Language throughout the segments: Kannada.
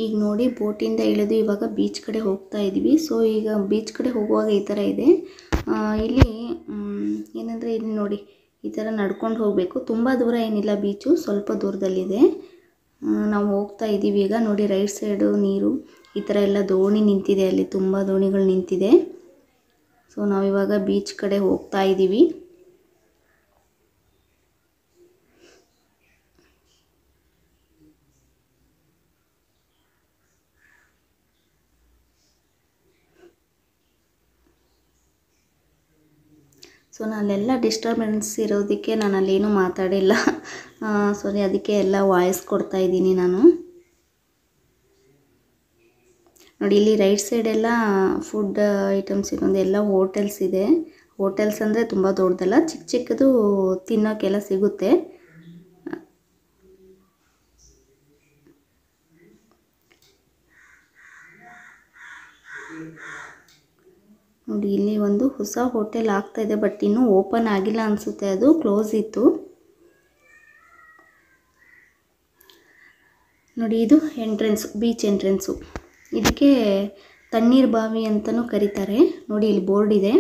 ಈಗ ನೋಡಿ ಬೋಟಿಂದ ಇಳಿದು ಇವಾಗ ಬೀಚ್ ಕಡೆ ಹೋಗ್ತಾ ಇದ್ದೀವಿ ಸೊ ಈಗ ಬೀಚ್ ಕಡೆ ಹೋಗುವಾಗ ಈ ಥರ ಇದೆ ಆ, ಇಲ್ಲಿ ಮ್, ಏನಂದರೆ ಇಲ್ಲಿ ನೋಡಿ ಈ ಥರ ನಡ್ಕೊಂಡು ಹೋಗಬೇಕು ತುಂಬ ದೂರ ಏನಿಲ್ಲ ಬೀಚು ಸ್ವಲ್ಪ ದೂರದಲ್ಲಿದೆ ಆ, ನಾವು ಹೋಗ್ತಾ ಇದ್ದೀವಿ ಈಗ ನೋಡಿ ರೈಟ್ ಸೈಡು ನೀರು ಈ ಥರ ಎಲ್ಲ ದೋಣಿ ನಿಂತಿದೆ ಅಲ್ಲಿ ತುಂಬ ದೋಣಿಗಳು ನಿಂತಿದೆ ಸೊ ನಾವಿವಾಗ ಬೀಚ್ ಕಡೆ ಹೋಗ್ತಾ ಇದ್ದೀವಿ ಸೊ ನಾನೆಲ್ಲ ಡಿಸ್ಟರ್ಬೆನ್ಸ್ ಇರೋದಕ್ಕೆ ನಾನು ಅಲ್ಲೇನು ಮಾತಾಡಿಲ್ಲ ಸಾರಿ ಅದಕ್ಕೆ ಎಲ್ಲ ವಾಯ್ಸ್ ಕೊಡ್ತಾ ಇದ್ದೀನಿ ನಾನು ನೋಡಿ ಇಲ್ಲಿ ರೈಟ್ ಸೈಡ್ ಎಲ್ಲ ಫುಡ್ ಐಟಮ್ಸ್ ಇನ್ನೊಂದು ಎಲ್ಲ ಹೋಟೆಲ್ಸ್ ಇದೆ ಹೋಟೆಲ್ಸ್ ಅಂದರೆ ತುಂಬ ದೊಡ್ಡದಲ್ಲ ಚಿಕ್ಕ ಚಿಕ್ಕದು ತಿನ್ನೋಕ್ಕೆಲ್ಲ ಸಿಗುತ್ತೆ ನೋಡಿ ಇಲ್ಲಿ ಒಂದು ಹೊಸ ಹೋಟೆಲ್ ಆಗ್ತಾ ಇದೆ ಬಟ್ ಇನ್ನೂ ಓಪನ್ ಆಗಿಲ್ಲ ಅನಿಸುತ್ತೆ ಅದು ಕ್ಲೋಸ್ ಇತ್ತು ನೋಡಿ ಇದು ಎಂಟ್ರೆನ್ಸು ಬೀಚ್ ಎಂಟ್ರೆನ್ಸು ಇದಕ್ಕೆ ತಣ್ಣೀರು ಬಾವಿ ಅಂತಲೂ ಕರೀತಾರೆ ನೋಡಿ ಇಲ್ಲಿ ಬೋರ್ಡ್ ಇದೆ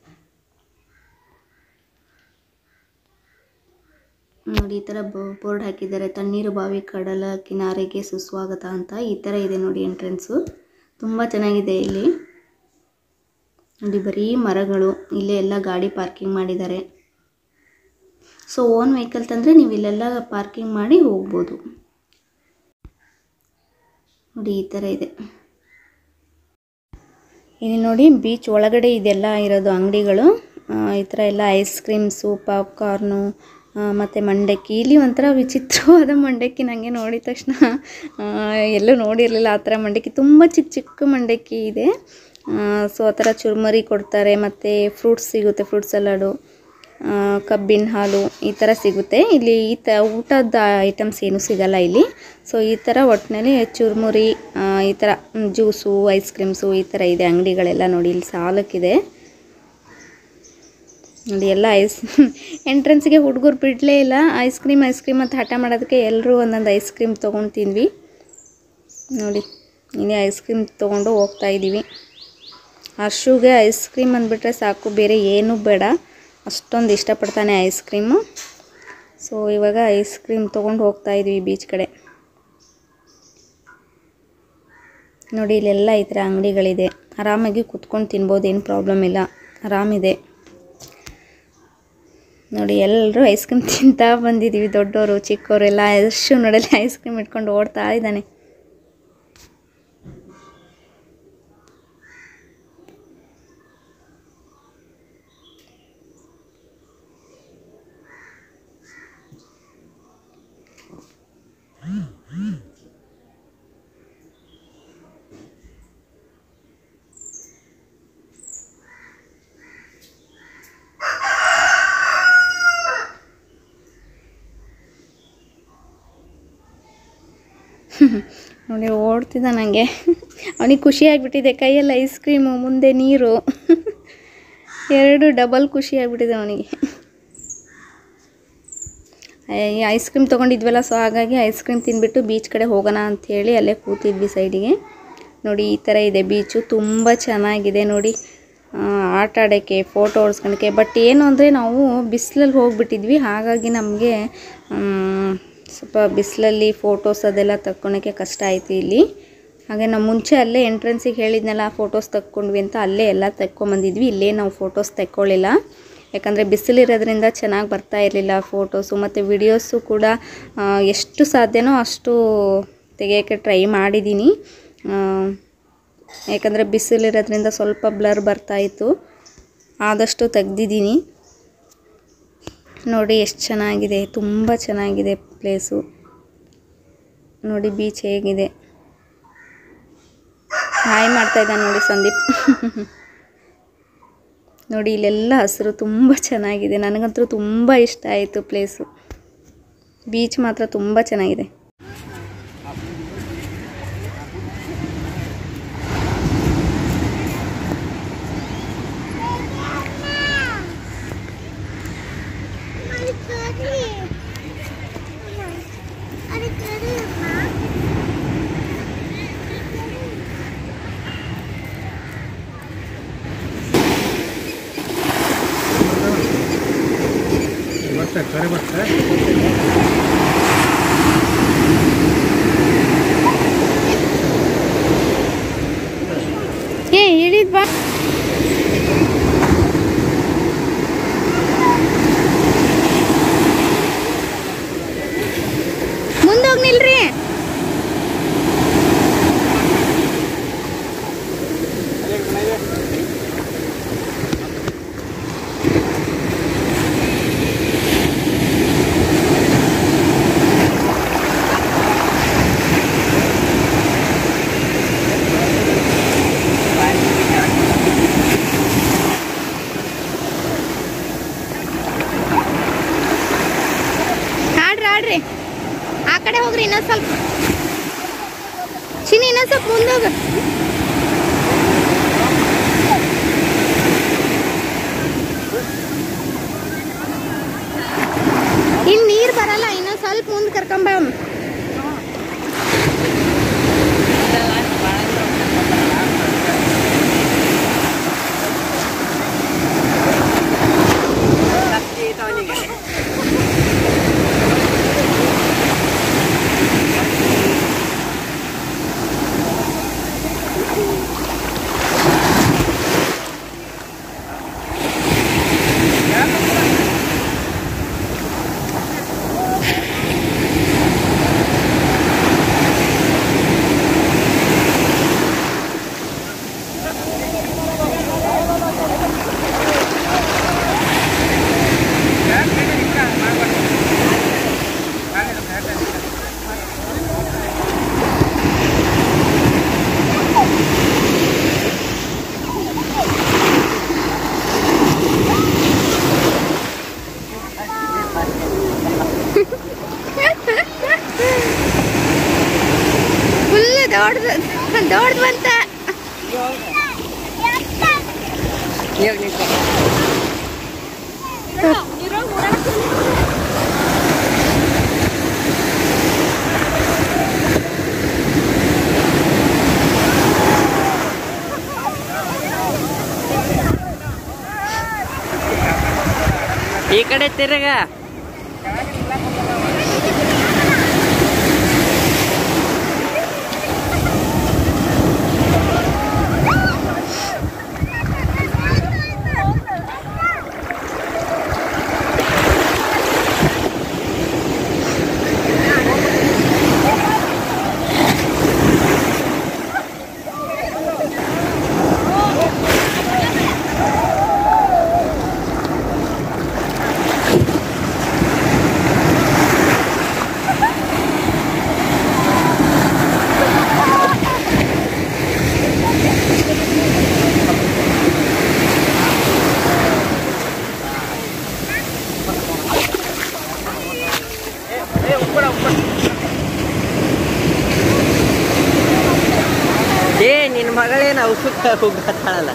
ನೋಡಿ ಈ ಥರ ಬೋರ್ಡ್ ಹಾಕಿದ್ದಾರೆ ತಣ್ಣೀರು ಬಾವಿ ಕಡಲ ಕಿನಾರೆಗೆ ಸುಸ್ವಾಗತ ಅಂತ ಈ ಥರ ಇದೆ ನೋಡಿ ಎಂಟ್ರೆನ್ಸು ತುಂಬ ಚೆನ್ನಾಗಿದೆ ಇಲ್ಲಿ ನೋಡಿ ಬರೀ ಮರಗಳು ಇಲ್ಲೇ ಎಲ್ಲ ಗಾಡಿ ಪಾರ್ಕಿಂಗ್ ಮಾಡಿದ್ದಾರೆ ಸೊ ಓನ್ ವೆಹಿಕಲ್ ತಂದರೆ ನೀವು ಇಲ್ಲೆಲ್ಲ ಪಾರ್ಕಿಂಗ್ ಮಾಡಿ ಹೋಗ್ಬೋದು ನೋಡಿ ಈ ಥರ ಇದೆ ಇಲ್ಲಿ ನೋಡಿ ಬೀಚ್ ಒಳಗಡೆ ಇದೆಲ್ಲ ಇರೋದು ಅಂಗಡಿಗಳು ಆ, ಈ ಥರ ಎಲ್ಲ ಐಸ್ ಕ್ರೀಮ್ಸು ಪಾಪ್ಕಾರ್ನು ಮತ್ತು ಮಂಡಕ್ಕಿ ಇಲ್ಲಿ ಒಂಥರ ವಿಚಿತ್ರವಾದ ಮಂಡಕ್ಕಿ ನನಗೆ ನೋಡಿದ ತಕ್ಷಣ ಆ, ಎಲ್ಲೂ ನೋಡಿರಲಿಲ್ಲ ಆ ಥರ ಮಂಡಕ್ಕಿ ತುಂಬ ಚಿಕ್ಕ ಚಿಕ್ಕ ಮಂಡಕ್ಕಿ ಇದೆ ಸೊ ಆ ಥರ ಚುರ್ಮರಿ ಕೊಡ್ತಾರೆ ಮತ್ತು ಫ್ರೂಟ್ಸ್ ಸಿಗುತ್ತೆ ಫ್ರೂಟ್ ಸಲಾಡು ಆ, ಕಬ್ಬಿನ ಹಾಲು ಈ ಥರ ಸಿಗುತ್ತೆ ಇಲ್ಲಿ ಈ ತ ಊಟದ ಐಟಮ್ಸ್ ಏನೂ ಸಿಗಲ್ಲ ಇಲ್ಲಿ ಸೊ ಈ ಥರ ಒಟ್ಟಿನಲ್ಲಿ ಚುರುಮುರಿ ಆ, ಈ ಥರ ಮ್, ಜ್ಯೂಸು ಐಸ್ ಕ್ರೀಮ್ಸು ಈ ಥರ ಇದೆ ಅಂಗಡಿಗಳೆಲ್ಲ ನೋಡಿ ಇಲ್ಲಿ ಸಾಲಕ್ಕಿದೆ ನೋಡಿ ಎಲ್ಲ ಐಸ್ ಎಂಟ್ರೆನ್ಸ್ಗೆ ಹುಡುಗರು ಬಿಡಲೇ ಇಲ್ಲ ಐಸ್ ಕ್ರೀಮ್ ಐಸ್ ಕ್ರೀಮ್ ಅಂತ ಹಠ ಮಾಡೋದಕ್ಕೆ ಎಲ್ಲರೂ ಒಂದೊಂದು ಐಸ್ ಕ್ರೀಮ್ ತೊಗೊಂಡು ತಿಂದ್ವಿ ನೋಡಿ ಇನ್ನೇ ಐಸ್ ಕ್ರೀಮ್ ತೊಗೊಂಡು ಹೋಗ್ತಾ ಇದ್ದೀವಿ ಹರ್ಷುಗೆ ಐಸ್ ಕ್ರೀಮ್ ಅಂದ್ಬಿಟ್ರೆ ಸಾಕು ಬೇರೆ ಏನೂ ಬೇಡ ಅಷ್ಟೊಂದು ಇಷ್ಟಪಡ್ತಾನೆ ಐಸ್ ಕ್ರೀಮು ಸೊ ಇವಾಗ ಐಸ್ ಕ್ರೀಮ್ ತೊಗೊಂಡು ಹೋಗ್ತಾ ಇದ್ವಿ ಬೀಚ್ ಕಡೆ ನೋಡಿ ಇಲ್ಲೆಲ್ಲ ಈ ಥರ ಅಂಗಡಿಗಳಿದೆ ಆರಾಮಾಗಿ ಕುತ್ಕೊಂಡು ತಿನ್ಬೋದು ಏನು ಪ್ರಾಬ್ಲಮ್ ಇಲ್ಲ ಆರಾಮಿದೆ ನೋಡಿ ಎಲ್ಲರೂ ಐಸ್ ಕ್ರೀಮ್ ತಿಂತಾ ಬಂದಿದ್ದೀವಿ ದೊಡ್ಡವರು ಚಿಕ್ಕವರು ಎಲ್ಲ ಎಷ್ಟು ನೋಡಲಿ ಐಸ್ ಕ್ರೀಮ್ ಇಟ್ಕೊಂಡು ಓಡ್ತಾ ಇದ್ದಾನೆ ನೋಡಿ ಓಡ್ತಿದ್ದ ನನಗೆ ಅವನಿಗೆ ಖುಷಿ ಆಗಿಬಿಟ್ಟಿದೆ ಕೈಯಲ್ಲಿ ಐಸ್ ಕ್ರೀಮು ಮುಂದೆ ನೀರು ಎರಡು ಡಬಲ್ ಖುಷಿ ಆಗಿಬಿಟ್ಟಿದೆ ಅವನಿಗೆ ಈ ಐಸ್ ಕ್ರೀಮ್ ತೊಗೊಂಡಿದ್ವಲ್ಲ ಸೊ ಹಾಗಾಗಿ ಐಸ್ ಕ್ರೀಮ್ ತಿಂದ್ಬಿಟ್ಟು ಬೀಚ್ ಕಡೆ ಹೋಗೋಣ ಅಂಥೇಳಿ ಅಲ್ಲೇ ಕೂತಿದ್ವಿ ಸೈಡಿಗೆ ನೋಡಿ ಈ ಥರ ಇದೆ ಬೀಚು ತುಂಬ ಚೆನ್ನಾಗಿದೆ ನೋಡಿ ಆ, ಆಟ ಆಡೋಕ್ಕೆ ಫೋಟೋ ಹೊಡ್ಸ್ಕೊಳಕ್ಕೆ ಬಟ್ ಏನು ಅಂದರೆ ನಾವು ಬಿಸಿಲಲ್ಲಿ ಹೋಗ್ಬಿಟ್ಟಿದ್ವಿ ಹಾಗಾಗಿ ನಮಗೆ ಸ್ವಲ್ಪ ಬಿಸಿಲಲ್ಲಿ ಫೋಟೋಸ್ ಅದೆಲ್ಲ ತಕ್ಕೊಳಕ್ಕೆ ಕಷ್ಟ ಆಯಿತು ಇಲ್ಲಿ ಹಾಗೆ ನಾವು ಮುಂಚೆ ಅಲ್ಲೇ ಎಂಟ್ರೆನ್ಸಿಗೆ ಹೇಳಿದ್ನಲ್ಲ ಫೋಟೋಸ್ ತಕ್ಕೊಂಡ್ವಿ ಅಂತ ಅಲ್ಲೇ ಎಲ್ಲ ತೆಕ್ಕೊಂಬಂದಿದ್ವಿ ಇಲ್ಲೇ ನಾವು ಫೋಟೋಸ್ ತೆಕ್ಕೊಳ್ಳಿಲ್ಲ ಯಾಕಂದರೆ ಬಿಸಿಲಿರೋದ್ರಿಂದ ಚೆನ್ನಾಗಿ ಬರ್ತಾ ಇರಲಿಲ್ಲ ಫೋಟೋಸು ಮತ್ತು ವಿಡಿಯೋಸು ಕೂಡ ಆ, ಎಷ್ಟು ಸಾಧ್ಯನೋ ಅಷ್ಟು ತೆಗಿಯೋಕ್ಕೆ ಟ್ರೈ ಮಾಡಿದ್ದೀನಿ ಆ, ಯಾಕಂದರೆ ಬಿಸಿಲಿರೋದ್ರಿಂದ ಸ್ವಲ್ಪ ಬ್ಲರ್ ಬರ್ತಾಯಿತ್ತು ಆದಷ್ಟು ತೆಗ್ದಿದ್ದೀನಿ ನೋಡಿ ಎಷ್ಟು ಚೆನ್ನಾಗಿದೆ ತುಂಬ ಚೆನ್ನಾಗಿದೆ ಪ್ಲೇಸು ನೋಡಿ ಬೀಚ್ ಹೇಗಿದೆ ಹಾಯ್ ಮಾಡ್ತಾ ಇದ್ದಾನೆ ನೋಡಿ ಸಂದೀಪ್ ನೋಡಿ ಇಲ್ಲೆಲ್ಲ ಹಸಿರು ತುಂಬ ಚೆನ್ನಾಗಿದೆ ನನಗಂತೂ ತುಂಬ ಇಷ್ಟ ಆಯಿತು ಪ್ಲೇಸು ಬೀಚ್ ಮಾತ್ರ ತುಂಬ ಚೆನ್ನಾಗಿದೆ ಸರಿ ಬರ್ತದೆ ಏ ಇಳಿದ್ ಬಾ ಮುಂದೋಗಿ ನಿಲ್ರಿ ಆಡ್ರಿ ಆಡ್ರಿ ಆ ಕಡೆ ಹೋಗ್ರಿ ಇನ್ನೊಂದ್ ಸ್ವಲ್ಪ ಚಿನಿ ಇನ್ನೊಂದ್ ಸ್ವಲ್ಪ ಮುಂದೋಗ ಇನ್ ನೀರ್ ಬರಲ್ಲ ಇನ್ನೊಂದ್ ಸ್ವಲ್ಪ ಮುಂದ್ ಕರ್ಕೊಂಬ ಫುಲ್ ದೊಡ್ಡದು ದೊಡ್ಡದು ಬಂತ ಈ ಕಡೆ ತಿರುಗ ಏ ನಿನ್ನ ಮಗಳೇನು ಔಷಧ ಹೋಗತ್ತಾಳಲ್ಲ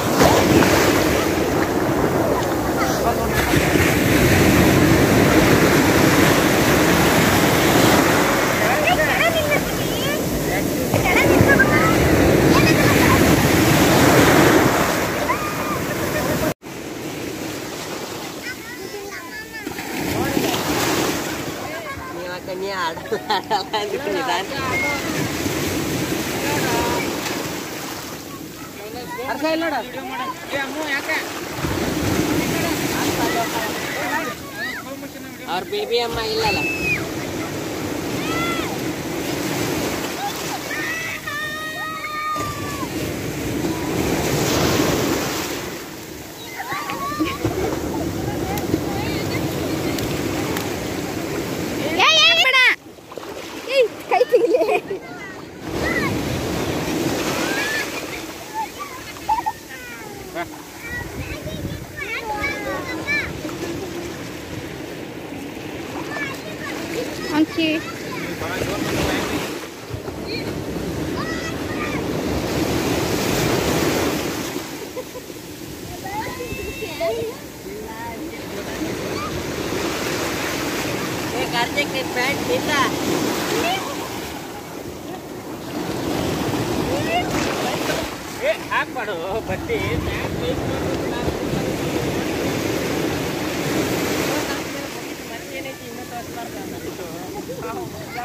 ನೀವಕ್ಕ ನೀ ಆಡ ಆಡಲ್ಲ ಅಂದ್ಬಿಟ್ಟು ನಿಧಾನ ಅರ್ಥ ಇಲ್ಲ ನೋಡ ಅವ್ರ ಬೇಬಿ ಅಮ್ಮ ಇಲ್ಲಲ್ಲ ಏಯ್, ಏಯ್, ಬೇಡ. ಏಯ್, ಕೈ ತೆಗಿಲಿ. ಅಂಕಿ ಏ ಕಾರ್ತಿಕ್ ನಿನ್ ಪ್ಯಾಂಟ್ ನಿಂತ ಏ ಹಾಕ್ಬಾಡು ಬಟ್ಟಿ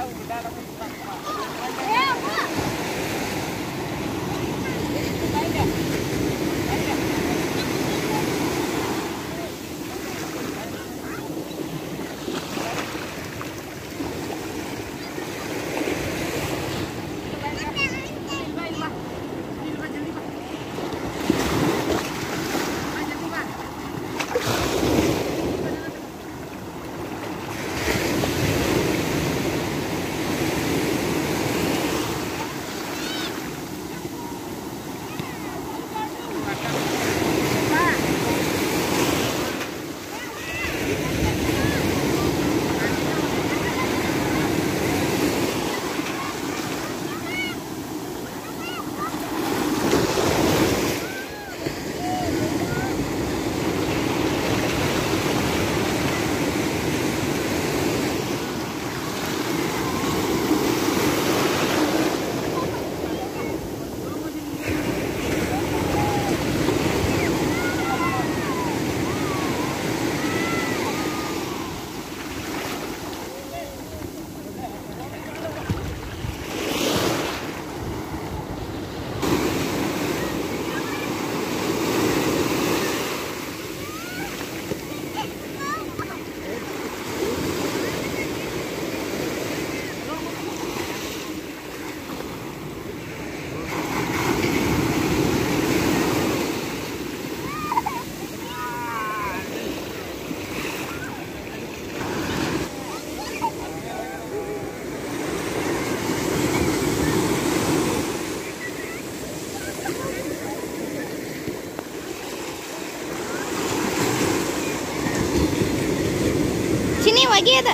ಚಿನಿ ಒಗೆಯದ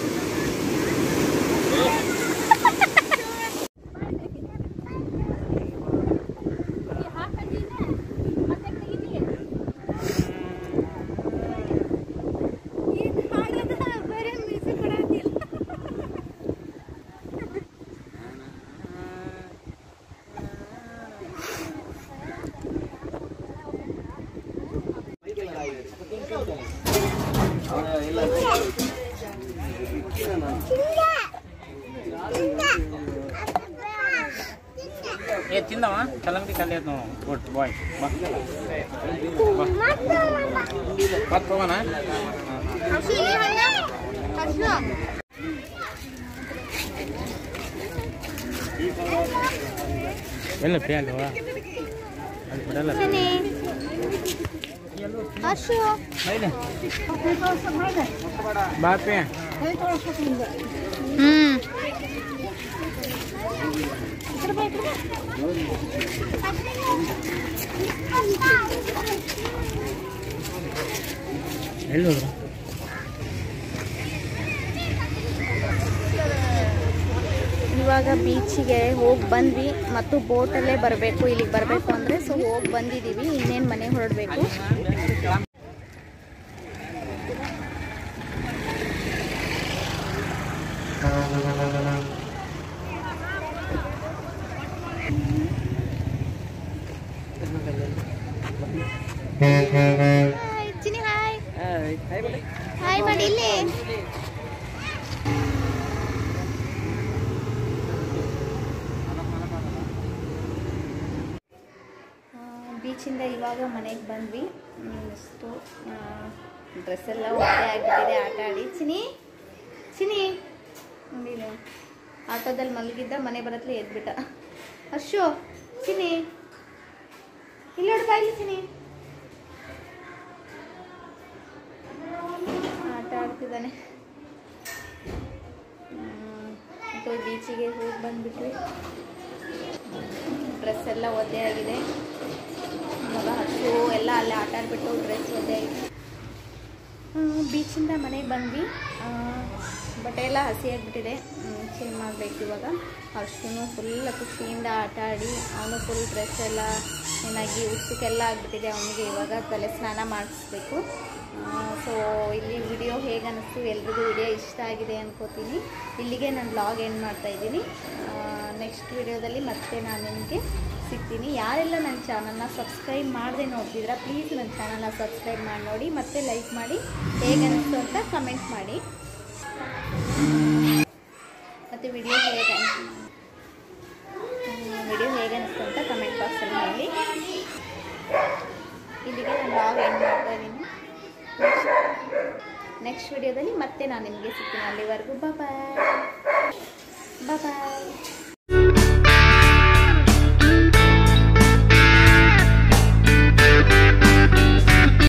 ಏ ತಿಂದವ ಕಲ್ಲಂಗಡಿ ಖಾಲಿ ಆಯ್ತು ನಾವು ಗುಡ್ ಬಾಯ್ ಬಾ ಮತ್ತೆ ಹೋಗೋಣ ಎಲ್ಲ ಪೇ ಅಲ್ವಾ ಅಲ್ಲಿ ಬಿಡಲ್ಲ ಬೈಲೆ. ಬಾ ಪೇ ಹ್ಮ್ ಎಲ್ಲಿ ಹೋದ್ರು ಇವಾಗ ಬೀಚಿಗೆ ಹೋಗಿ ಬಂದ್ವಿ ಮತ್ತು ಬೋಟಲ್ಲೇ ಬರಬೇಕು ಇಲ್ಲಿಗೆ ಬರಬೇಕು ಅಂದರೆ ಸೊ ಹೋಗಿ ಬಂದಿದ್ದೀವಿ ಇನ್ನೇನು ಮನೆ ಹೊರಡಬೇಕು ಚಿನಿ ಹಾಯ್ ಹಾಯ್ ಮಾಡಿ ಇಲ್ಲಿ ಬೀಚಿಂದ ಇವಾಗ ಮನೆಗೆ ಬಂದ್ವಿ ಹ್ಮ್, ಇಷ್ಟು ಡ್ರೆಸ್ ಎಲ್ಲ ಒದ್ದೆ ಆಗಿಬಿಟ್ಟಿದೆ ಆಟ ಆಡಿ ಚಿನಿ ಚಿನಿ ನೋಡಿ ಇಲ್ಲಿ. ಆಟೋದಲ್ಲಿ ಮಲಗಿದ್ದ ಮನೆ ಬರತ್ಲೆ ಎದ್ಬಿಟ್ಟ ಅಶೋ ಚಿನಿ ಇಲ್ಲಿ ನೋಡು ಬಾಯ್ಲಿ ಚಿನಿ ಆಟ ಆಡ್ತಿದ್ದಾನೆ ಹ್ಮ್, ಮತ್ತು ಬೀಚಿಗೆ ಹೋಗಿ ಬಂದ್ಬಿಟ್ವಿ ಡ್ರೆಸ್ ಎಲ್ಲ ಒದ್ದೆ ಆಗಿದೆ ಇವಾಗ ಹಸು ಎಲ್ಲ ಅಲ್ಲೇ ಆಟ ಆಡ್ಬಿಟ್ಟು ಡ್ರೆಸ್ ಒದ್ದೆ ಆಗಿದೆ ಬೀಚಿಂದ ಮನೆಗೆ ಬಂದ್ವಿ ಆ, ಬಟ್ಟೆ ಎಲ್ಲ ಹಸಿ ಆಗಿಬಿಟ್ಟಿದೆ ಚೇಂಜ್ ಮಾಡಬೇಕು ಇವಾಗ ಅರ್ಶನು ಫುಲ್ ಖುಷಿಯಿಂದ ಆಟ ಆಡಿ ಅವನು ಫುಲ್ ಡ್ರೆಸ್ ಎಲ್ಲ ಏನಾಗಿ ಉಸುಕೆಲ್ಲ ಆಗಿಬಿಟ್ಟಿದೆ ಅವನಿಗೆ ಇವಾಗ ತಲೆ ಸ್ನಾನ ಮಾಡಿಸ್ಬೇಕು ಸೊ ಇಲ್ಲಿ ವಿಡಿಯೋ ಹೇಗೆ ಅನ್ನಿಸ್ತು ಎಲ್ರಿಗೂ ವಿಡಿಯೋ ಇಷ್ಟ ಆಗಿದೆ ಅನ್ಕೋತೀನಿ ಇಲ್ಲಿಗೆ ನಾನು ಬ್ಲಾಗ್ ಎಂಡ್ ಮಾಡ್ತಾ ಇದ್ದೀನಿ ನೆಕ್ಸ್ಟ್ ವಿಡಿಯೋದಲ್ಲಿ ಮತ್ತೆ ನಾನು ನಿಮಗೆ ಸಿಗ್ತೀನಿ ಯಾರೆಲ್ಲ ನನ್ನ ಚಾನಲ್ನ ಸಬ್ಸ್ಕ್ರೈಬ್ ಮಾಡದೆ ನೋಡ್ತಿದ್ರ ಪ್ಲೀಸ್ ನನ್ನ ಚಾನಲ್ನ ಸಬ್ಸ್ಕ್ರೈಬ್ ಮಾಡಿ ನೋಡಿ ಮತ್ತೆ ಲೈಕ್ ಮಾಡಿ ಹೇಗೆ ಅನ್ನಿಸ್ತು ಅಂತ ಕಮೆಂಟ್ ಮಾಡಿ ಮತ್ತು ವಿಡಿಯೋ ಹೇಗೆ ವಿಡಿಯೋ ಹೇಗೆ ಅನಿಸ್ತು ಅಂತ ಕಮೆಂಟ್ ಬಾಕ್ಸಲ್ಲಿ ಹೇಳಿ ಇಲ್ಲಿಗೆ ನಾನು ಬ್ಲಾಗ್ ಎಂಡ್ ಮಾಡ್ತಾ ಇದ್ದೀನಿ ನೆಕ್ಸ್ಟ್ ವಿಡಿಯೋದಲ್ಲಿ ಮತ್ತೆ ನಾನು ನಿಮಗೆ ಸಿಗ್ತೀನಿ ಅಲ್ಲಿವರೆಗೂ ಬಾಯ್